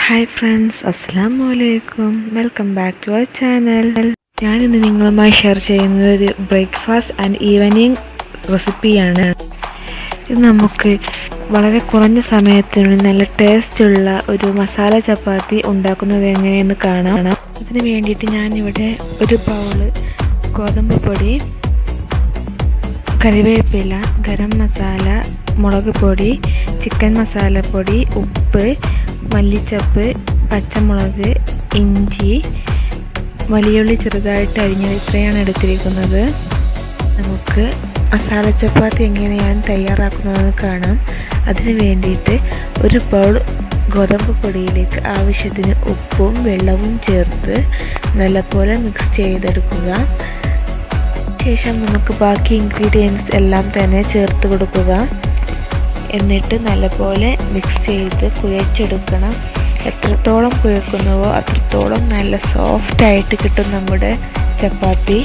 hi friends അസ്സാം വലൈക്കും welcome back to our channel ഞാനിന്ന് നിങ്ങളുമായി ഷെയർ ചെയ്യുന്നത് ഒരു ബ്രേക്ക്ഫാസ്റ്റ് ആൻഡ് ഈവനിങ് റെസിപ്പിയാണ് ഇത് നമുക്ക് വളരെ കുറഞ്ഞ സമയത്തിനുള്ളിൽ നല്ല ടേസ്റ്റുള്ള ഒരു മസാല ചപ്പാത്തി ഉണ്ടാക്കുന്നത് എങ്ങനെയെന്ന് കാണാം ഇതിന് വേണ്ടിയിട്ട് ഞാനിവിടെ ഒരു ബൗള് ഗോതമ്പ് പൊടി കറിവേപ്പില ഗരം മസാല മുളക് പൊടി ചിക്കൻ മസാലപ്പൊടി ഉപ്പ് മല്ലിച്ചപ്പ് പച്ചമുളക് ഇഞ്ചി വലിയുള്ളി ചെറുതായിട്ട് അരിഞ്ഞത് ഇത്രയാണ് എടുത്തിരിക്കുന്നത് നമുക്ക് മസാല ചപ്പാത്തി എങ്ങനെയാണ് തയ്യാറാക്കുന്നതെന്ന് കാണാം അതിന് വേണ്ടിയിട്ട് ഒരു ബൗൾ ഗോതമ്പ് പൊടിയിലേക്ക് ആവശ്യത്തിന് ഉപ്പും വെള്ളവും ചേർത്ത് നല്ലപോലെ മിക്സ് ചെയ്തെടുക്കുക ശേഷം നമുക്ക് ബാക്കി ഇൻഗ്രീഡിയൻസ് എല്ലാം തന്നെ ചേർത്ത് കൊടുക്കുക എന്നിട്ട് നല്ലപോലെ മിക്സ് ചെയ്ത് കുഴച്ചെടുക്കണം എത്രത്തോളം കുഴക്കുന്നുവോ അത്രത്തോളം നല്ല സോഫ്റ്റ് ആയിട്ട് കിട്ടും നമ്മുടെ ചപ്പാത്തി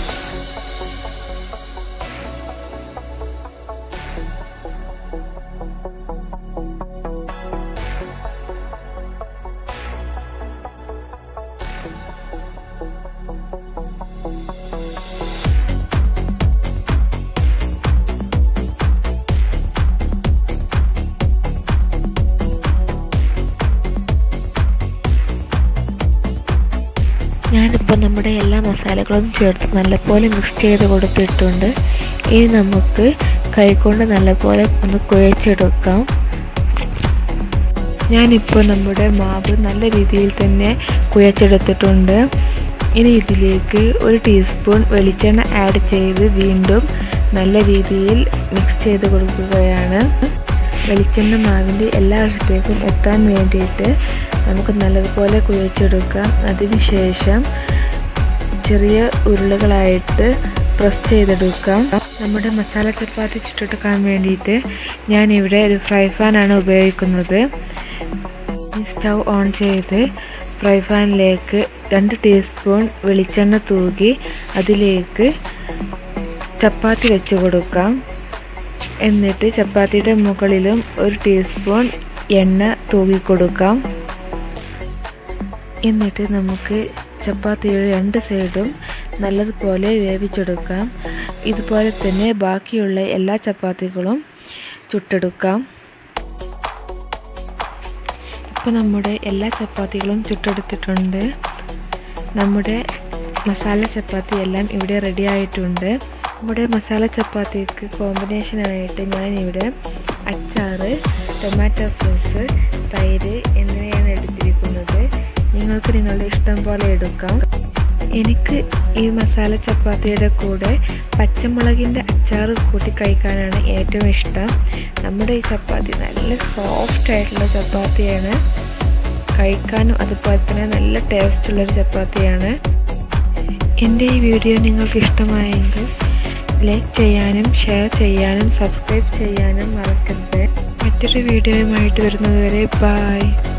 ഞാനിപ്പോൾ നമ്മുടെ എല്ലാ മസാലകളും ചേർത്ത് നല്ലപോലെ മിക്സ് ചെയ്ത് കൊടുത്തിട്ടുണ്ട് ഇനി നമുക്ക് കൈകൊണ്ട് നല്ലപോലെ ഒന്ന് കുഴച്ചെടുക്കാം ഞാനിപ്പോൾ നമ്മുടെ മാവ് നല്ല രീതിയിൽ തന്നെ കുഴച്ചെടുത്തിട്ടുണ്ട് ഇനി ഇതിലേക്ക് ഒരു ടീസ്പൂൺ വെളിച്ചെണ്ണ ആഡ് ചെയ്ത് വീണ്ടും നല്ല രീതിയിൽ മിക്സ് ചെയ്ത് കൊടുക്കുകയാണ് വെളിച്ചെണ്ണ മാവിൻ്റെ എല്ലാ വശത്തേക്കും എത്താൻ വേണ്ടിയിട്ട് നമുക്ക് നല്ലതുപോലെ കുഴച്ചെടുക്കാം അതിനുശേഷം ചെറിയ ഉരുളകളായിട്ട് പ്രസ് ചെയ്തെടുക്കാം നമ്മുടെ മസാല ചപ്പാത്തി ചുട്ടെടുക്കാൻ വേണ്ടിയിട്ട് ഞാനിവിടെ ഒരു ഫ്രൈ പാനാണ് ഉപയോഗിക്കുന്നത് സ്റ്റൗ ഓൺ ചെയ്ത് ഫ്രൈ പാനിലേക്ക് രണ്ട് ടീസ്പൂൺ വെളിച്ചെണ്ണ തൂകി അതിലേക്ക് ചപ്പാത്തി വെച്ച് കൊടുക്കാം എന്നിട്ട് ചപ്പാത്തിയുടെ മുകളിലും ഒരു ടീസ്പൂൺ എണ്ണ തൂകി കൊടുക്കാം എന്നിട്ട് നമുക്ക് ചപ്പാത്തിയുടെ രണ്ട് സൈഡും നല്ലതുപോലെ വേവിച്ചെടുക്കാം ഇതുപോലെ തന്നെ ബാക്കിയുള്ള എല്ലാ ചപ്പാത്തികളും ചുട്ടെടുക്കാം ഇപ്പോൾ നമ്മുടെ എല്ലാ ചപ്പാത്തികളും ചുട്ടെടുത്തിട്ടുണ്ട് നമ്മുടെ മസാല ചപ്പാത്തി എല്ലാം ഇവിടെ റെഡി ആയിട്ടുണ്ട് നമ്മുടെ മസാല ചപ്പാത്തിക്ക് കോമ്പിനേഷനായിട്ട് ഞാനിവിടെ അച്ചാറ് ടൊമാറ്റോ സോസ് തൈര് എന്നിവയാണ് എടുത്തിരിക്കുന്നത് നിങ്ങൾക്ക് നിങ്ങളുടെ ഇഷ്ടം പോലെ എടുക്കാം എനിക്ക് ഈ മസാല ചപ്പാത്തിയുടെ കൂടെ പച്ചമുളകിൻ്റെ അച്ചാർ കൂട്ടി കഴിക്കാനാണ് ഏറ്റവും ഇഷ്ടം നമ്മുടെ ഈ ചപ്പാത്തി നല്ല സോഫ്റ്റ് ആയിട്ടുള്ള ചപ്പാത്തിയാണ് കഴിക്കാനും അതുപോലെ തന്നെ നല്ല ടേസ്റ്റുള്ളൊരു ചപ്പാത്തിയാണ് എൻ്റെ ഈ വീഡിയോ നിങ്ങൾക്ക് ഇഷ്ടമായെങ്കിൽ ലൈക്ക് ചെയ്യാനും ഷെയർ ചെയ്യാനും സബ്സ്ക്രൈബ് ചെയ്യാനും മറക്കരുത് മറ്റൊരു വീഡിയോയുമായിട്ട് വരുന്നതുവരെ ബായ്